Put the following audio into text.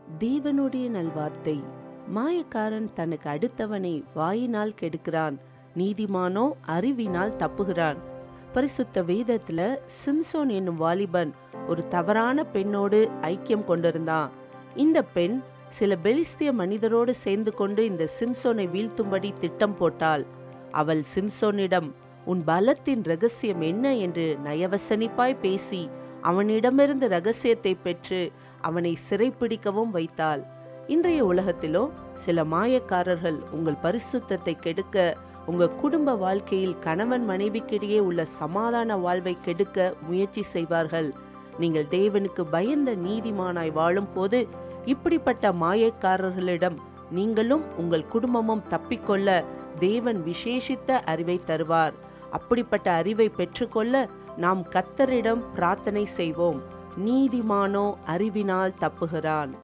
தேவனுடைய நல்வார்த்தை மாயக்காரன் தனக்கு அடுத்தவனை வாயினால் கெடுக்கிறான் நீதிமானோ அறிவினால் தப்புகிறான் பரிசுத்த வேதத்துல சிம்சோன் என்னும் வாலிபன் ஒரு தவறான பெண்ணோடு ஐக்கியம் கொண்டிருந்தான் இந்த பெண் சில பெலிஸ்திய மனிதரோடு சேர்ந்து கொண்டு இந்த சிம்சோனை வீழ்த்தும்படி திட்டம் போட்டாள் அவள் சிம்சோனிடம் உன் பலத்தின் ரகசியம் என்ன என்று நயவசனிப்பாய் பேசி அவனிடமிருந்து ரகசியத்தை பெற்று அவனை சிறைப்பிடிக்கவும் வைத்தாள் இன்றைய உலகத்திலோ சில மாயக்காரர்கள் உங்கள் பரிசுத்தத்தை கெடுக்க உங்க குடும்ப வாழ்க்கையில் கணவன் மனைவிக்கிடையே உள்ள சமாதான வாழ்வை கெடுக்க முயற்சி செய்வார்கள் நீங்கள் தேவனுக்கு பயந்த நீதிமானாய் வாழும் போது இப்படிப்பட்ட மாயக்காரர்களிடம் நீங்களும் உங்கள் குடும்பமும் தப்பிக்கொள்ள தேவன் விசேஷித்த அறிவை தருவார் அப்படிப்பட்ட அறிவை பெற்றுக்கொள்ள நாம் கத்தரிடம் பிரார்த்தனை செய்வோம் நீதிமானோ அறிவினால் தப்புகிறான்